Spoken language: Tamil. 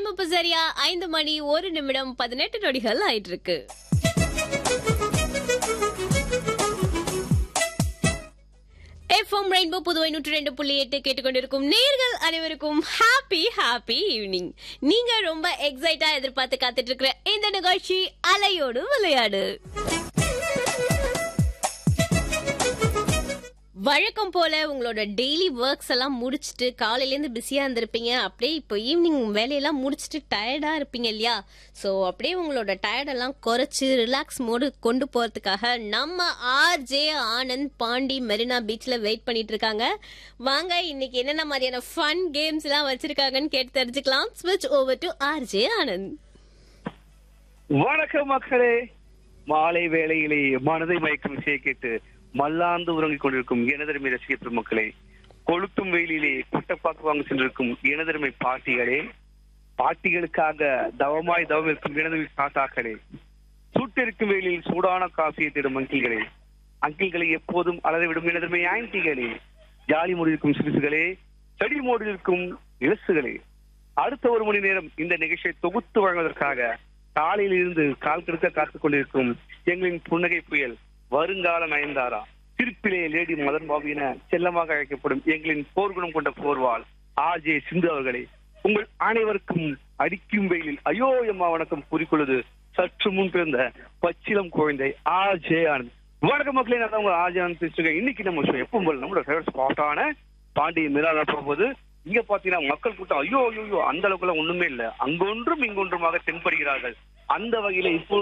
நேரம் இப்ப சரியா ஐந்து மணி ஒரு நிமிடம் பதினெட்டு நொடிகள் ஆயிட்டு இருக்கு எஃப்எம் ரெயின்போ புதுவை நூற்றி ரெண்டு புள்ளி எட்டு கேட்டுக்கொண்டிருக்கும் நேர்கள் அனைவருக்கும் ஹாப்பி ஹாப்பி ஈவினிங் நீங்க ரொம்ப எக்ஸைட்டா எதிர்பார்த்து காத்துட்டு இருக்கிற இந்த நிகழ்ச்சி அலையோடு விளையாடு வழக்கம் போல உங்களோட டெய்லி ஒர்க்ஸ் எல்லாம் முடிச்சுட்டு காலையில இருந்து பிஸியா இருந்திருப்பீங்க அப்படியே இப்போ ஈவினிங் வேலையெல்லாம் முடிச்சுட்டு டயர்டா இருப்பீங்க இல்லையா சோ அப்படியே உங்களோட டயர்டெல்லாம் குறைச்சு ரிலாக்ஸ் மோடு கொண்டு போறதுக்காக நம்ம ஆர்ஜே ஆனந்த் பாண்டி மெரினா பீச்ல வெயிட் பண்ணிட்டு இருக்காங்க வாங்க இன்னைக்கு என்னென்ன மாதிரியான ஃபன் கேம்ஸ் எல்லாம் வச்சிருக்காங்கன்னு கேட்டு தெரிஞ்சுக்கலாம் ஸ்விட்ச் ஓவர் டு ஆர்ஜே ஆனந்த் வணக்கம் மக்களே மாலை வேளையிலே மனதை மயக்கும் இசையை கேட்டு மல்லாந்து உறங்கிக் கொண்டிருக்கும் எனதருமை ரசிக பெருமக்களே கொளுத்தும் வெயிலிலே புட்டப்பாக்கு வாங்க சென்றிருக்கும் எனதருமை பாட்டிகளே பாட்டிகளுக்காக தவமாய் தவம் இருக்கும் எனது தாத்தாக்களே சுட்டிருக்கும் வெயிலில் சூடான காஃபியை தேடும் அங்கிள்களே அங்கிள்களை எப்போதும் அலறிவிடும் எனதருமை ஆன்டிகளே ஜாலி முடிக்கும் சிறுசுகளே செடி மோடில் இருக்கும் இலசுகளே அடுத்த ஒரு மணி நேரம் இந்த நிகழ்ச்சியை தொகுத்து வழங்குவதற்காக காலையில் இருந்து கால் கெடுக்க காத்துக் கொண்டிருக்கும் எங்களின் புன்னகை புயல் வருங்கால நயன்தாரா திருப்பிலே லேடி மதன் பாபு என செல்லமாக அழைக்கப்படும் எங்களின் போர்க்குணம் கொண்ட போர்வாள் ஆர்ஜே சிந்து அவர்களே உங்கள் அனைவருக்கும் அடிக்கும் வெயிலில் ஐயோ எம்மா வணக்கம் கூறிக்கொள்வது சற்று முன் பிறந்த பச்சிலம் குழந்தை ஆர்ஜே ஆனந்த் வணக்கம் மக்களே நான் தான் உங்க ஆர்ஜே ஆனந்த் பேசுகிறேன் இன்னைக்கு நம்ம show எப்பவும் போல நம்மளோட ஃபேவரட் ஸ்பாட்டான பாண்டிய மிராதா போகும்போது இங்க பாத்தீங்கன்னா மக்கள் கூட்டம் ஐயோ ஐயோ ஐயோ, அந்த அளவுக்கு எல்லாம் ஒண்ணுமே இல்ல அங்கொன்றும் இங்கொன்றுமாக தென்படுகிறார்கள் அந்த வகையில இப்போ